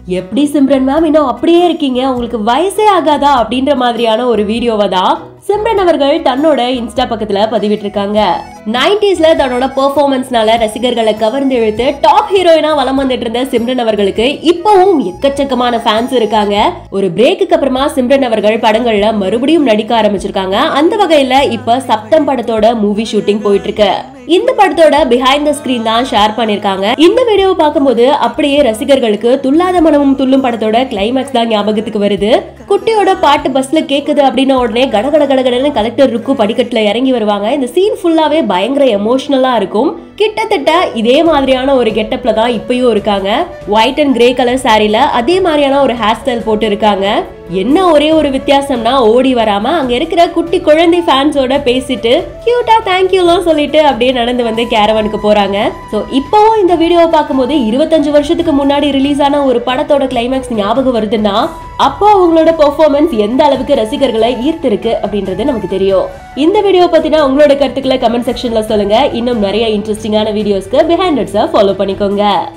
எப்படி சிம்ரன் மேம் இன்னும் அப்படியே இருக்கீங்க உங்களுக்கு வயசே ஆகாதா அப்படின்ற மாதிரியான ஒரு வீடியோவை தான் சிம்ரன் அவர்கள் தன்னோட இன்ஸ்டா பக்கத்துல பதிவிட்டிருக்காங்க நைன்டிஸ்ல தன்னோட பெர்ஃபார்மன்ஸ்னால ரசிகர்களை கவர்ந்து இழுத்து டாப் ஹீரோயினா வலம் வந்துட்டு இருந்த சிம்ரன் அவர்களுக்கு இப்பவும் எக்கச்சக்கமான ஃபேன்ஸ் இருக்காங்க ஒரு பிரேக்குக்கு அப்புறமா சிம்ரன் அவர்கள் படங்கள்ல மறுபடியும் நடிக்க ஆரம்பிச்சிருக்காங்க அந்த வகையில இப்ப சப்தம் படத்தோட மூவி ஷூட்டிங் போயிட்டு இருக்கு இந்த படத்தோட பிஹைண்ட் த ஸ்கிரீன் தான் ஷேர் பண்ணிருக்காங்க இந்த வீடியோவை பார்க்கும்போது அப்படியே ரசிகர்களுக்கு துல்லாத மனமும் துள்ளும் படத்தோட கிளைமேக்ஸ் தான் ஞாபகத்துக்கு வருது குட்டியோட பாட்டு பஸ்ல கேக்குது அப்படின்ன உடனே கடகட கடகடன்னு கலெக்டர் ருக்கு படிக்கட்டுல இறங்கி வருவாங்க இந்த சீன் ஃபுல்லாவே பயங்கர எமோஷனலா இருக்கும் கிட்டத்தட்ட இதே மாதிரியான ஒரு கெட்டப்ல தான் இப்பயும் இருக்காங்க ஒயிட் அண்ட் கிரே கலர் சாரில அதே மாதிரியான ஒரு ஹேர் ஸ்டைல் போட்டு இருக்காங்க என்ன ஒரே ஒரு வித்தியாசம்னா ஓடி வராம அங்க இருக்கிற குட்டி குழந்தை ஃபேன்ஸோட பேசிட்டு கியூட்டா தேங்க்யூலாம் சொல்லிட்டு அப்படியே நடந்து வந்து கேரவனுக்கு போறாங்க சோ இப்போவும் இந்த வீடியோவை பார்க்கும்போது இருபத்தஞ்சு வருஷத்துக்கு முன்னாடி ரிலீஸ் ஆன ஒரு படத்தோட கிளைமேக்ஸ் ஞாபகம் வருதுன்னா அப்போ அவங்களோட பெர்ஃபார்மன்ஸ் எந்த அளவுக்கு ரசிகர்களை ஈர்த்திருக்கு அப்படின்றது நமக்கு தெரியும் இந்த வீடியோ பத்தினா உங்களோட கருத்துக்களை கமெண்ட் செக்ஷன்ல சொல்லுங்க இன்னும் நிறைய இன்ட்ரெஸ்டிங்கான வீடியோஸ்க்கு பிஹைண்ட் ஃபாலோ பண்ணிக்கோங்க